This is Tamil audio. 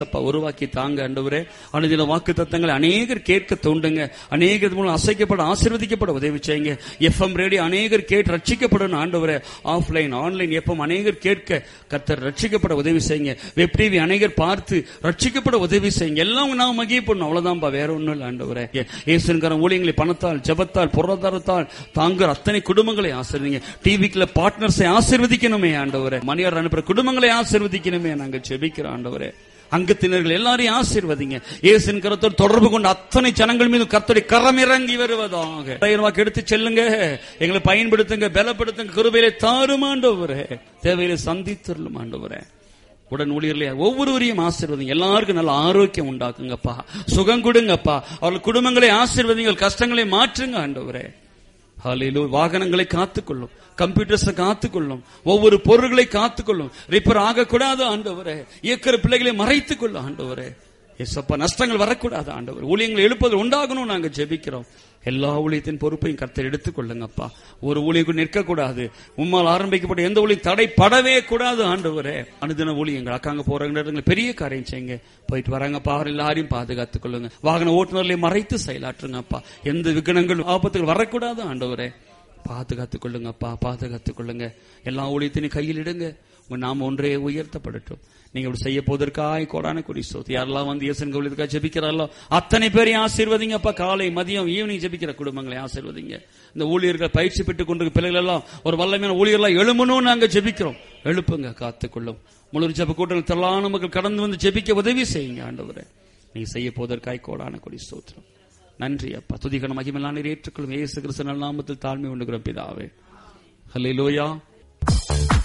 அப்பா உருவாக்கி தாங்க ஆண்டவரே அனுதின வாக்கு தத்தங்களை அநேகர் கேட்க தோண்டுங்க அநேகர் மூலம் அசைக்கப்பட ஆசீர்வதிக்கப்பட உதவி செய்யுங்க எஃப்எம் ரேடியோ அநேகர் கேட்டு ரட்சிக்கப்படணும் ஆண்டவரே ஆஃப்லைன் ஆன்லைன் எஃப்எம் அநேகர் கேட்க கத்தர் ரட்சிக்கப்பட உதவி செய்யுங்க வெப் டிவி அநேகர் பார்த்து ரட்சிக்கப்பட உதவி செய்யுங்க எல்லாம் நான் மகிழ்ப்படணும் அவ்வளவுதான்பா வேற ஒண்ணும் இல்லை ஆண்டவரே ஏசுங்கிற ஊழியங்களை பணத்தால் ஜபத்தால் பொருளாதாரத்தால் தாங்குற அத்தனை குடும்பங்களை ஆசீர்வதிங்க டிவிக்குள்ள பார்ட்னர்ஸை ஆசீர்வதிக்கணுமே ஆண்டவரே மணியார் அனுப்புற குடும்பங்களை ஆசீர்வதிக்கணுமே நாங்கள் ஜெபிக்கிறோம் ஆண்டவரே அங்கத்தினர்கள் எல்லாரையும் ஆசீர்வதிங்க இயேசுவின் கரத்தோடு தொடர்பு கொண்ட அத்தனை ஜனங்கள் மீது கர்த்தருடைய கரம் இறங்கி வருவதாக ஆயிரம் வாக்கு எடுத்து செல்லுங்க எங்களை பயன்படுத்துங்க பலப்படுத்துங்க கிருபையிலே தாருமாண்டவரே தேவையிலே சந்தித்தருளும் ஆண்டவரே உடன் ஊழியர்களே ஒவ்வொருவரையும் ஆசீர்வதிங்க எல்லாருக்கும் நல்ல ஆரோக்கியம் உண்டாக்குங்கப்பா சுகம் கொடுங்கப்பா அவர்கள் குடும்பங்களை ஆசீர்வதிங்க கஷ்டங்களை மாற்றுங்க ஆண்டவரே ஹalleluya வாகனங்களை காத்துக்கொள்ளும் கம்ப்யூட்டர்ஸை காத்துக்கொள்ளும் ஒவ்வொரு பொருள்களை காத்துக்கொள்ளும் ரிப்பேர் ஆகக்கூடாது ஆண்டவரே இயக்கிற பிள்ளைகளை மறைத்துக் கொள்ளும் ஆண்டவரே எஸ்அப்பா நஷ்டங்கள் வரக்கூடாது ஆண்டவர் ஊழியங்கள் எழுப்பது உண்டாகணும் நாங்க ஜெபிக்கிறோம் எல்லா ஊழியத்தின் பொறுப்பையும் கர்த்தர் எடுத்துக்கொள்ளுங்கப்பா ஒரு ஊழியர்கள் நிற்கக்கூடாது உம்மால் ஆரம்பிக்கப்பட்ட எந்த ஊழியம் தடைப்படவே கூடாது ஆண்டவரே அனுதின ஊழியங்கள் அக்காங்க போறாங்க பெரிய காரியம் செய்யுங்க போயிட்டு வராங்கப்பா அவர் எல்லாரையும் பாதுகாத்துக் கொள்ளுங்க வாகன ஓட்டுநர்களை மறைத்து செயலாற்றுங்கப்பா எந்த விகனங்களும் ஆபத்துகள் வரக்கூடாது ஆண்டவரே பாதுகாத்துக் கொள்ளுங்கப்பா பாதுகாத்துக் கொள்ளுங்க எல்லா ஊழியத்தினையும் கையில் இடுங்க உங்க நாம ஒன்றே உயர்த்தப்படட்டும் நீங்க இப்படி செய்ய போவதற்காய் கோடான கொடி சோத்து யாரெல்லாம் வந்து இயேசன் கோவிலுக்காக ஜெபிக்கிறாரோ அத்தனை பேரையும் ஆசீர்வதிங்கப்பா காலை மதியம் ஈவினிங் ஜெபிக்கிற குடும்பங்களை ஆசீர்வதிங்க இந்த ஊழியர்கள் பயிற்சி பெற்றுக் கொண்டிருக்க பிள்ளைகள் எல்லாம் ஒரு வல்லமையான ஊழியர்களாம் எழுமணும் நாங்க ஜெபிக்கிறோம் எழுப்புங்க காத்துக்கொள்ளும் முழு ஜெப கூட்டங்கள் திரளான மக்கள் கடந்து வந்து ஜெபிக்க உதவி செய்யுங்க ஆண்டவரே நீங்க செய்ய போவதற்காய் கோடான கொடி ஸ்தோத்திரம் நன்றி அப்பா துதிகன மகிமெல்லாம் நீர் ஏற்றுக்கொள்ளும் ஏசு கிறிஸ்து நாமத்தில் தாழ்மை உண்டுகிறோம் பிதாவே ஹல்லேலூயா